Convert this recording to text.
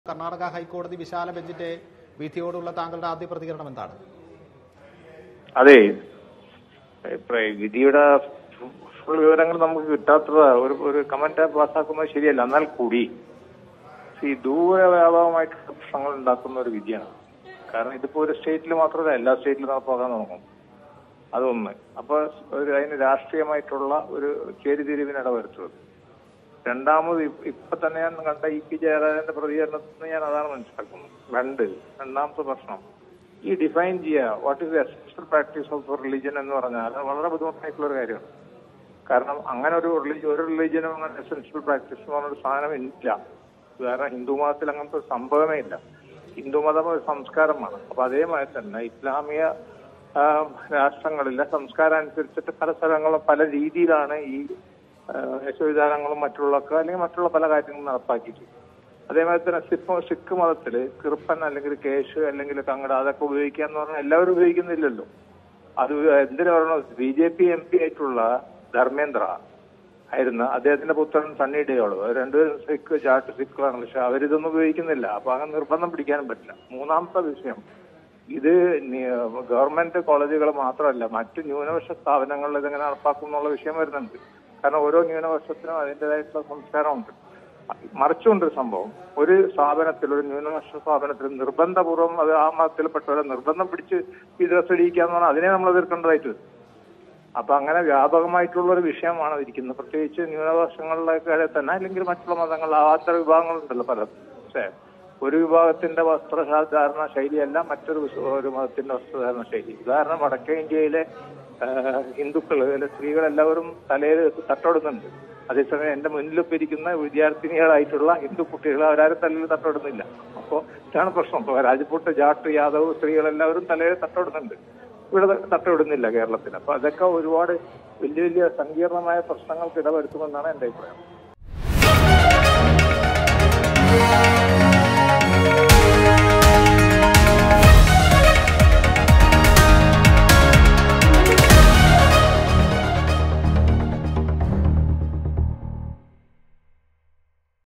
കർണാടക ഹൈക്കോടതി വിശാല ബെഞ്ചിന്റെ വിധിയോടുള്ള താങ്കളുടെ ആദ്യ പ്രതികരണം എന്താണ് അതെ ഇപ്പൊ ഈ വിധിയുടെ ഫുൾ വിവരങ്ങൾ നമുക്ക് കിട്ടാത്തത് ഒരു ഒരു കമന്റ് പാസ്സാക്കുന്നത് ശരിയല്ല എന്നാൽ കൂടി ഈ ദൂരവ്യാപകമായിട്ടുള്ള പ്രശ്നങ്ങൾ ഉണ്ടാക്കുന്ന ഒരു വിധിയാണ് കാരണം ഇതിപ്പോ ഒരു സ്റ്റേറ്റിൽ മാത്രമല്ല എല്ലാ സ്റ്റേറ്റിലും നടപ്പാക്കാൻ നോക്കും അതൊന്ന് അപ്പൊ ഒരു അതിന് രാഷ്ട്രീയമായിട്ടുള്ള ഒരു ചേരിതിരിവിന് ഇടവരുത്തുന്നത് രണ്ടാമത് ഇപ്പ- ഇപ്പൊ തന്നെ ഞാൻ കണ്ട ഇ പി ജയരാജന്റെ പ്രതികരണത്തിൽ നിന്ന് ഞാൻ അതാണ് മനസ്സിലാക്കുന്നത് രണ്ട് രണ്ടാമത്തെ പ്രശ്നം ഈ ഡിഫൈൻ ചെയ്യുക what is essential practice of religion എന്ന് പറഞ്ഞാൽ അത് വളരെ ബുദ്ധിമുട്ടായിട്ടുള്ള ഒരു കാര്യമാണ് കാരണം അങ്ങനെ ഒരു റിലീജിയൻ ഒരു റിലീജിയനും അങ്ങനെ എസെൻഷ്യൽ പ്രാക്ടീസ് എന്ന് പറഞ്ഞൊരു സാധനം ഇല്ല കാരണം ഹിന്ദു മതത്തിൽ അങ്ങനത്തെ ഒരു സംഭവമേ ഇല്ല ഹിന്ദു മതം ഒരു സംസ്കാരമാണ് അപ്പൊ അതേമാതിരി തന്നെ ഇസ്ലാമിക ആ, രാഷ്ട്രങ്ങളിലെ സംസ്കാരം അനുസരിച്ചിട്ട് പല സ്ഥലങ്ങളും പല രീതിയിലാണ് ഈ ആ, യശോവിധാനങ്ങളും മറ്റുള്ളതൊക്കെ അല്ലെങ്കിൽ മറ്റുള്ള പല കാര്യങ്ങളും നടപ്പാക്കിയിട്ട് അതേമാതിരി തന്നെ സിഖ് സിഖ് മതത്തില് കൃപ്പൻ അല്ലെങ്കിൽ കേശ് അല്ലെങ്കിൽ കങ്ങട അതൊക്കെ ഉപയോഗിക്കുക എന്ന് പറഞ്ഞാൽ എല്ലാവരും ഉപയോഗിക്കുന്നില്ലല്ലോ അത് എന്തിനു പറയണു B J P M P ആയിട്ടുള്ള ധർമ്മേന്ദ്ര ആയിരുന്ന അദ്ദേഹത്തിന്റെ പുത്രൻ സണ്ണി ഡേയോള് അവർ രണ്ടുപേരും സിഖ് ജാട്ട് സിഖുകളാണ് പക്ഷെ അവരിതൊന്നും ഉപയോഗിക്കുന്നില്ല അപ്പൊ അങ്ങനെ നിർബന്ധം പിടിക്കാനും പറ്റില്ല മൂന്നാമത്തെ വിഷയം ഇത് നി- ഗവൺമെന്റ് കോളേജുകൾ മാത്രമല്ല മറ്റ് ന്യൂനപക്ഷ സ്ഥാപനങ്ങളിൽ ഇതെങ്ങനെ നടപ്പാക്കും എന്നുള്ള വിഷയം വരുന്നുണ്ട് കാരണം ഓരോ ന്യൂനപക്ഷത്തിനും അതിൻ്റെതായിട്ടുള്ള സംസ്കാരമുണ്ട് മറിച്ചുകൊണ്ടൊരു സംഭവം ഒരു സ്ഥാപനത്തിൽ ഒരു ന്യൂനപക്ഷ സ്ഥാപനത്തിൽ നിർബന്ധപൂർവ്വം അത് ആ മതത്തിൽപ്പെട്ടവരെ നിർബന്ധം പിടിച്ച് ഈ ഡ്രസ് ഇടിക്കുക എന്ന് പറഞ്ഞാൽ അതിനെ നമ്മൾ എതിർക്കേണ്ടതായിട്ട് വരും അപ്പൊ അങ്ങനെ വ്യാപകമായിട്ടുള്ള ഒരു വിഷയമാണ് ഇരിക്കുന്നത് പ്രത്യേകിച്ച് ന്യൂനപക്ഷങ്ങളിലൊക്കെ തന്നെ അല്ലെങ്കിൽ മറ്റുള്ള മതങ്ങൾ ആവാത്ത വിഭാഗങ്ങളുണ്ടല്ലോ പലതും പക്ഷേ ഒരു വിഭാഗത്തിന്റെ വസ്ത്രധാരണ ശൈലിയല്ല മറ്റൊരു വിശ്വ- ഒരു മതത്തിന്റെ വസ്ത്രധാരണ ശൈലി ഉദാഹരണം വടക്കേ ഇന്ത്യയിലെ ഹിന്ദുക്കൾ അല്ലെ സ്ത്രീകളെല്ലാവരും തലയിൽ തട്ടോടുന്നുണ്ട് അതേസമയം എന്റെ മുന്നിലിപ്പോ ഇരിക്കുന്ന വിദ്യാർത്ഥിനികളായിട്ടുള്ള ഹിന്ദു കുട്ടികൾ അവരാരും തലയിൽ തട്ടോടുന്നില്ല അപ്പോ ഇതാണ് പ്രശ്നം ഇപ്പൊ രാജ്പൂട്ട് ജാട്ട് യാദവ് സ്ത്രീകളെല്ലാവരും തലയിൽ തട്ടോടുന്നുണ്ട് ഇവിടെ തട്ടമിടുന്നില്ല കേരളത്തിൽ അപ്പൊ അതൊക്കെ ഒരുപാട് വലിയ വലിയ സങ്കീർണമായ പ്രശ്നങ്ങൾക്ക് ഇടവരുത്തുമെന്നാണ് എന്റെ അഭിപ്രായം